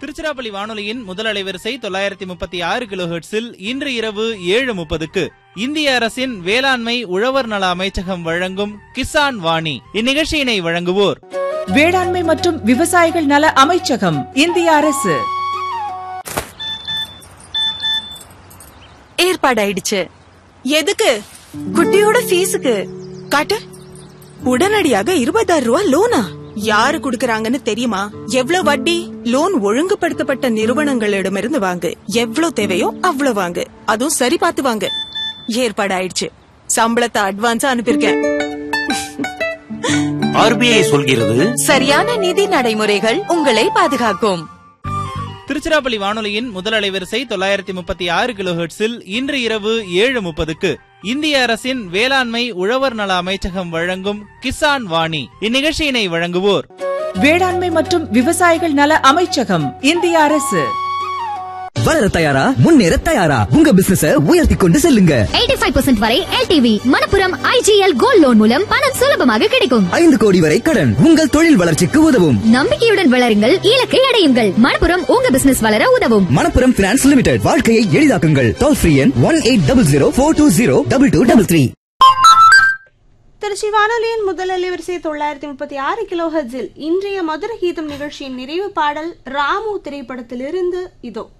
திருச்சிராப்பள்ளி வானொலியின் முதல் அலைவரிசை தொள்ளாயிரத்தி முப்பத்தி ஆறு கிலோஹெர்ட்ஸில் இன்று இரவு ஏழு முப்பதுக்கு இந்திய அரசின் வேளாண்மை உழவர் நல அமைச்சகம் வழங்கும் கிசான் வாணி இந்நிகழ்ச்சியினை வழங்குவோர் வேளாண்மை மற்றும் விவசாயிகள் நல அமைச்சகம் இந்திய அரசு ஏற்பாடாயிடுச்சு எதுக்கு குட்டியோட ஃபீஸுக்கு காட்டு உடனடியாக இருபதாயிரம் ரூபாய் லோனா யாரு குடுக்கறாங்கன்னு தெரியுமா எவ்வளவு வட்டி லோன் ஒழுங்குபடுத்தப்பட்ட நிறுவனங்களிடமிருந்து வாங்கு எவ்வளவு தேவையோ அவ்வளவு வாங்கு அதுவும் சரி பார்த்து வாங்கு ஏற்பாடு ஆயிடுச்சு சம்பளத்தை அட்வான்ஸா அனுப்பியிருக்கேன் ஆர்பிஐ சொல்கிறது சரியான நிதி நடைமுறைகள் உங்களை பாதுகாக்கும் திருச்சிராப்பள்ளி வானொலியின் முதல் அலைவரிசை தொள்ளாயிரத்தி முப்பத்தி ஆறு கிலோஹெர்ட்ஸில் இன்று இரவு ஏழு முப்பதுக்கு இந்திய அரசின் வேளாண்மை உழவர் நல அமைச்சகம் வழங்கும் கிசான் வாணி இந்நிகழ்ச்சியினை வழங்குவோர் வேளாண்மை மற்றும் விவசாயிகள் நல அமைச்சகம் இந்திய அரசு வளர தயாரா முன்னேற தயாரா உங்க பிசினஸ உயர்த்தி கொண்டு செல்லுங்க 85% வரை LTV Manappuram IGL gold loan மூலம் பணம் சுலபமாக கிடைக்கும் ஐந்து கோடி வரை கடன் உங்கள் தொழில் வளர்ச்சிக்கு உதவும் நம்பிக்கையுடன் வளருங்கள் இலக்கை அடையுங்கள் மணப்புரம் உங்க பிசினஸ் வளர உதவும் மணப்புரம் பினான்ஸ் லிமிடெட் வாழ்க்கையை எளிதாக்குங்கள் டோல் ஃப்ரீ எண் one eight double zero four two zero double two double three Trichy வானொலியின் முதல் அலைவரிசை தொள்ளாயிரத்தி முப்பத்தி ஆறு கிலோ இன்றைய மதுர கீதம் நிகழ்ச்சியின் நிறைவு பாடல் ராமு திரைப்படத்திலிருந்து இதோ